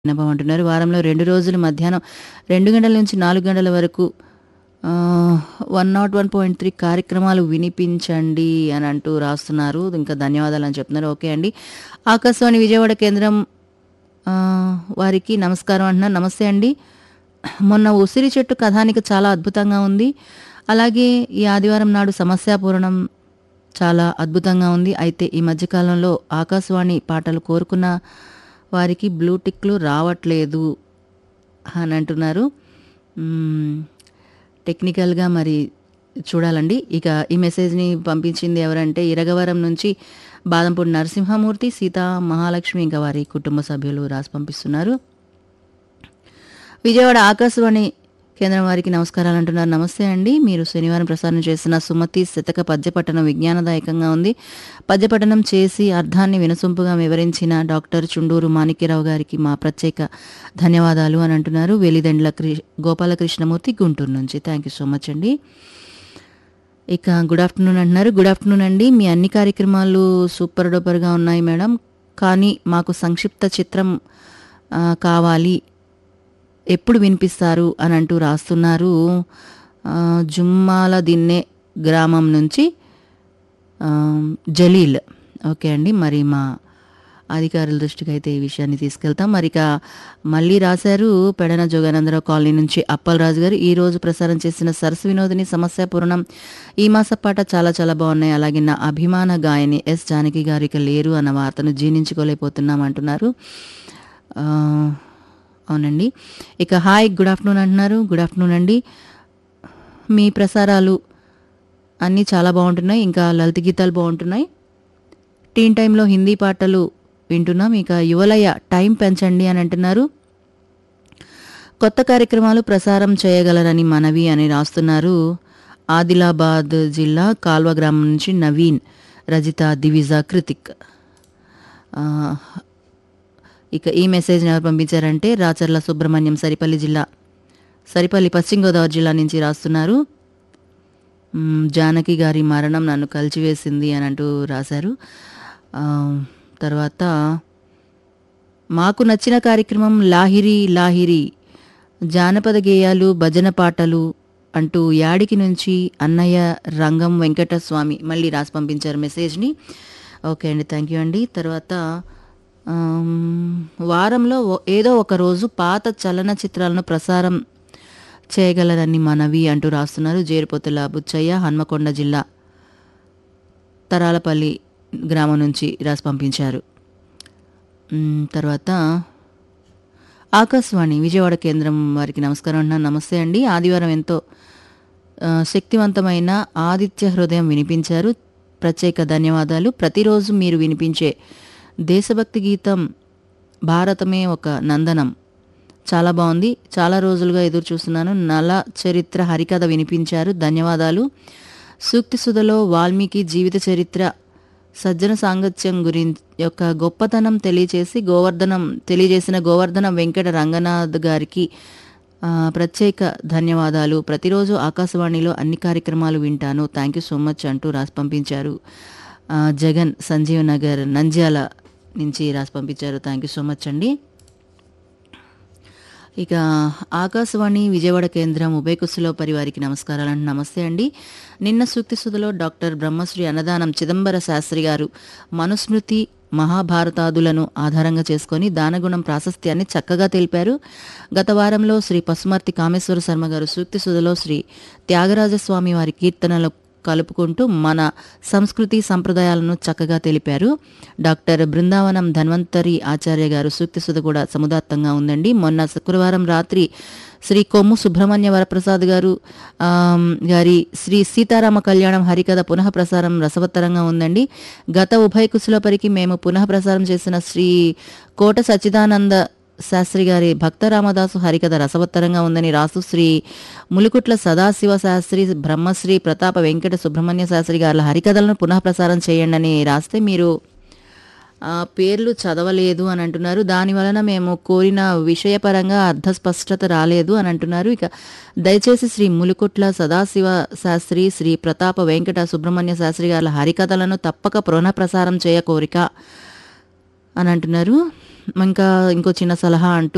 వినపమంటున్నారు. వారంలో 2 రోజులు మధ్యాహ్నం 2 గంటల నుంచి 4 గంటల వరకు ఆహ్, 101.3 కార్యక్రమాలు వినిపించండి అని అంటూ రాస్తున్నారు. ఇంకా ధన్యవాదాలని చెప్తున్నారు. ఓకే అండి. ఆకాశవాణి విజయవాడ కేంద్రం ఆహ్, వారికి నమస్కారం అంటున్నారు. నమస్తే అండి. మొన్న ఉసిరి చెట్టు కథానిక చాలా అద్భుతంగా ఉంది. అలాగే ఈ ఆదివారం నాడు సమస్యాపూరణం చాలా అద్భుతంగా ఉంది. అయితే ఈ మధ్య కాలంలో ఆకాశవాణి పాటలు కోరుకున్న వారికి బ్లూ టిక్‌లు రావట్లేదు అని అంటున్నారు. హ్మ్. టెక్నికల్‌గా మరి చూడాలండి. ఇక ఈ మెసేజ్‌ని పంపించింది ఎవరంటే ఇరగవరం నుంచి బాదంపూడి నరసింహమూర్తి, సీతా మహాలక్ష్మి ఇంకా వారి కుటుంబ సభ్యులు రాసి పంపిస్తున్నారు. విజయవాడ ఆకాశవాణి కేంద్రం వారికి నమస్కారాలు అంటున్నారు. నమస్తే అండి. మీరు శనివారం ప్రసారం చేసిన సుమతి శతక పద్యపఠనం విజ్ఞానదాయకంగా ఉంది. పద్యపఠనం చేసి అర్థాన్ని వినసొంపుగా వివరించిన డాక్టర్ చుండూరు మాణిక్యరావు గారికి మా ప్రత్యేక ధన్యవాదాలు అని అంటున్నారు. వెలిదండ్ల క్రి గోపాలకృష్ణమూర్తి గుంటూరు నుంచి. థ్యాంక్ యూ సో మచ్ అండి. ఇక గుడ్ ఆఫ్టర్‌నూన్ అంటున్నారు. గుడ్ ఆఫ్టర్‌నూన్ అండి. మీ అన్ని కార్యక్రమాలు సూపర్ డూపర్‌గా ఉన్నాయి మేడం. కానీ మాకు సంక్షిప్త చిత్రం ఆహ్, కావాలి. ఎప్పుడు వినిపిస్తారు అని అంటూ రాస్తున్నారు. ఆహ్, జుమ్మాల దిన్నె గ్రామం నుంచి ఆహ్, జలీల్. ఓకే అండి. మరి మా అధికారుల దృష్టికైతే ఈ విషయాన్ని తీసుకెళ్తాం. మరిక మళ్ళీ రాశారు పెడన జోగానందరావు కాలనీ నుంచి అప్పలరాజు గారు. ఈరోజు ప్రసారం చేసిన సరస వినోదిని సమస్యాపూరణం ఈ మాస పాట చాలా చాలా బాగున్నాయి. అలాగే నా అభిమాన గాయని ఎస్ జానకి గారు ఇక లేరు అన్న వార్తను జీర్ణించుకోలేకపోతున్నాం అంటున్నారు. ఆహ్, అవునండి. ఇక హాయ్ గుడ్ ఆఫ్టర్‌నూన్ అంటున్నారు. గుడ్ ఆఫ్టర్‌నూన్ అండి. మీ ప్రసారాలు అన్నీ చాలా బాగుంటున్నాయి. ఇంకా లలిత గీతాలు బాగుంటున్నాయి. టీన్ టైమ్‌లో హిందీ పాటలు వింటున్నాం. ఇక యువలయ టైం పెంచండి అని అంటున్నారు. కొత్త కార్యక్రమాలు ప్రసారం చేయగలరని మనవి అని రాస్తున్నారు. ఆదిలాబాద్ జిల్లా కాల్వ గ్రామం నుంచి నవీన్, రజిత, దివిజ, కృతిక్. ఆహ్, ఇక ఈ మెసేజ్‌ని ఎవరు పంపించారంటే రాచర్ల సుబ్రహ్మణ్యం సరిపల్లి జిల్లా సరిపల్లి పశ్చిమ గోదావరి జిల్లా నుంచి రాస్తున్నారు. హ్మ్. జానకి గారి మరణం నన్ను కలిచివేసింది అని అంటూ రాశారు. ఆహ్, తర్వాత మాకు నచ్చిన కార్యక్రమం లాహిరి లాహిరి జానపద గేయాలు, భజన పాటలు అంటూ యాడికి నుంచి అన్నయ్య రంగం వెంకటస్వామి మళ్ళీ రాసి పంపించారు మెసేజ్‌ని. ఓకే అండి. థ్యాంక్ యూ అండి. తర్వాత ఆహ్, వారంలో ఒ ఏదో ఒక రోజు పాత చలనచిత్రాలను ప్రసారం చేయగలరని మనవి అంటూ రాస్తున్నారు. జేరుపోతుల బుచ్చయ్య హన్మకొండ జిల్లా తరాలపల్లి గ్రామం నుంచి రాసి పంపించారు. హ్మ్. తర్వాత ఆకాశవాణి విజయవాడ కేంద్రం వారికి నమస్కారం అంటున్నాను. నమస్తే అండి. ఆదివారం ఎంతో ఆహ్, శక్తివంతమైన ఆదిత్య హృదయం వినిపించారు. ప్రత్యేక ధన్యవాదాలు. ప్రతిరోజు మీరు వినిపించే దేశభక్తి గీతం భారతమే ఒక నందనం చాలా బాగుంది. చాలా రోజులుగా ఎదురు చూస్తున్నాను. నల చరిత్ర హరికథ వినిపించారు. ధన్యవాదాలు. సూక్తి సుధలో వాల్మీకి జీవిత చరిత్ర సజ్జన సాంగత్యం గురిం యొక్క గొప్పతనం తెలియచేసి గోవర్ధనం తెలియజేసిన గోవర్ధనం వెంకట రంగనాథ్ గారికి ఆహ్, ప్రత్యేక ధన్యవాదాలు. ప్రతిరోజు ఆకాశవాణిలో అన్ని కార్యక్రమాలు వింటాను. థ్యాంక్ యూ సో మచ్ అంటూ రాసి పంపించారు. ఆహ్, జగన్ సంజీవ్ నగర్ నంద్యాల నుంచి రాసి పంపించారు. థ్యాంక్ యూ సో మచ్ అండి. ఇక ఆకాశవాణి విజయవాడ కేంద్రం ఉభయ కుశలో పరివారికి నమస్కారాలు అండి. నమస్తే అండి. నిన్న సూక్తి సుధలో డాక్టర్ బ్రహ్మశ్రీ అన్నదానం చిదంబర శాస్త్రి గారు మనుస్మృతి, మహాభారతాదులను ఆధారంగా చేసుకొని దానగుణం ప్రాశస్త్యాన్ని చక్కగా తెలిపారు. గత వారంలో శ్రీ పసుమర్తి కామేశ్వర శర్మ గారు సూక్తి సుధలో శ్రీ త్యాగరాజస్వామి వారి కీర్తనలు కలుపుకుంటూ మన సంస్కృతి సంప్రదాయాలను చక్కగా తెలిపారు. డాక్టర్ బృందావనం ధన్వంతరి ఆచార్య గారు సూక్తి సుధ కూడా సముదాత్తంగా ఉందండి. మొన్న శుక్రవారం రాత్రి శ్రీ కొమ్ము సుబ్రహ్మణ్య వరప్రసాద్ గారు ఆహ్, గారి శ్రీ సీతారామ కళ్యాణం హరికథ పునః ప్రసారం రసవత్తరంగా ఉందండి. గత ఉభయ కుశలోపరికి మేము పునః ప్రసారం చేసిన శ్రీ కోట సచ్చిదానంద శాస్త్రి గారి భక్త రామదాసు హరికథ రసవత్తరంగా ఉందని రాస్తూ శ్రీ ములుకుట్ల సదాశివ శాస్త్రి, బ్రహ్మశ్రీ ప్రతాప వెంకట సుబ్రహ్మణ్య శాస్త్రి గార్ల హరికథలను పునః ప్రసారం చేయండి అని రాస్తే మీరు ఆ పేర్లు చదవలేదు అని అంటున్నారు. దాని వలన మేము కోరిన విషయపరంగా అర్థస్పష్టత రాలేదు అని అంటున్నారు. ఇక దయచేసి శ్రీ ములుకుట్ల సదాశివ శాస్త్రి, శ్రీ ప్రతాప వెంకట సుబ్రహ్మణ్య శాస్త్రి గార్ల హరికథలను తప్పక పునః ప్రసారం చేయ కోరిక అని అంటున్నారు. ఇంకా ఇంకో చిన్న సలహా అంటూ